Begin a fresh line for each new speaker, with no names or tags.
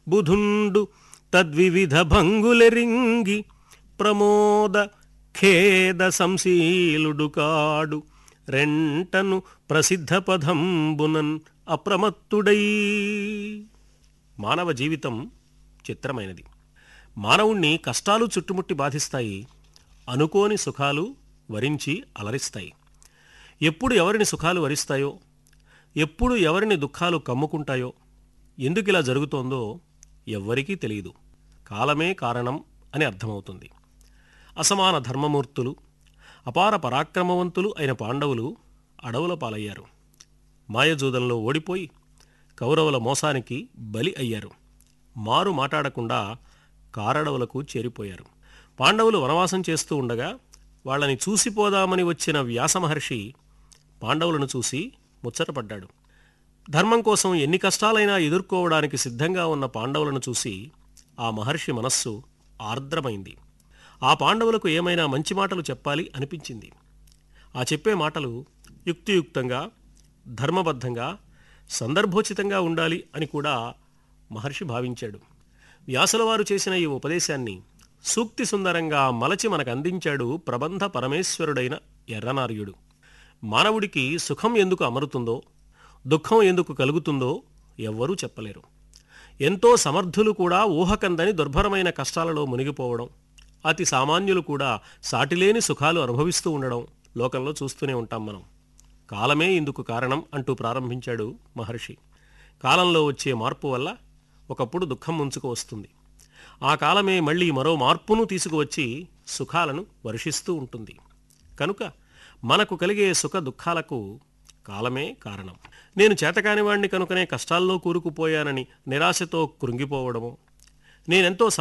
బుధుండు తద్వివిధ భంగులెరింగి ప్రమోద ఖేద సంశీలుడు కాడు రెంటను ప్రసిద్ధ పదంబునన్ అప్రమత్తుడై మానవ జీవితం చిత్రమైనది మానవుణ్ణి కష్టాలు చుట్టుముట్టి బాధిస్తాయి అనుకోని సుఖాలు వరించి అలరిస్తాయి ఎప్పుడు ఎవరిని సుఖాలు వరిస్తాయో ఎప్పుడు ఎవరిని దుఃఖాలు కమ్ముకుంటాయో ఎందుకు ఇలా జరుగుతోందో ఎవ్వరికీ తెలియదు కాలమే కారణం అని అర్థమవుతుంది అసమాన ధర్మమూర్తులు అపార పరాక్రమవంతులు అయిన పాండవులు అడవుల పాలయ్యారు మాయజూదంలో ఓడిపోయి కౌరవుల మోసానికి బలి అయ్యారు మారు మాటాడకుండా కారడవులకు చేరిపోయారు పాండవులు వనవాసం చేస్తూ ఉండగా వాళ్ళని చూసిపోదామని వచ్చిన వ్యాసమహర్షి పాండవులను చూసి ముచ్చటపడ్డాడు ధర్మం కోసం ఎన్ని కష్టాలైనా ఎదుర్కోవడానికి సిద్ధంగా ఉన్న పాండవులను చూసి ఆ మహర్షి మనస్సు ఆర్ద్రమైంది ఆ పాండవులకు ఏమైనా మంచి మాటలు చెప్పాలి అనిపించింది ఆ చెప్పే మాటలు యుక్తియుక్తంగా ధర్మబద్ధంగా సందర్భోచితంగా ఉండాలి అని కూడా మహర్షి భావించాడు వ్యాసుల వారు చేసిన ఈ ఉపదేశాన్ని సూక్తి సుందరంగా మలచి మనకు అందించాడు ప్రబంధ పరమేశ్వరుడైన ఎర్రనార్యుడు మానవుడికి సుఖం ఎందుకు అమరుతుందో దుఃఖం ఎందుకు కలుగుతుందో ఎవ్వరూ చెప్పలేరు ఎంతో సమర్థులు కూడా ఊహకందని దుర్భరమైన కష్టాలలో మునిగిపోవడం అతి సామాన్యులు కూడా సాటిలేని సుఖాలు అనుభవిస్తూ ఉండడం లోకంలో చూస్తూనే ఉంటాం మనం కాలమే ఇందుకు కారణం అంటూ ప్రారంభించాడు మహర్షి కాలంలో వచ్చే మార్పు వల్ల ఒకప్పుడు దుఃఖం ముంచుకు వస్తుంది ఆ కాలమే మళ్ళీ మరో మార్పును తీసుకువచ్చి సుఖాలను వర్షిస్తూ ఉంటుంది కనుక మనకు కలిగే సుఖ దుఃఖాలకు కాలమే కారణం నేను చేతకానివాణ్ణి కనుకనే కష్టాల్లో కూరుకుపోయానని నిరాశతో కృంగిపోవడము నేనెంతో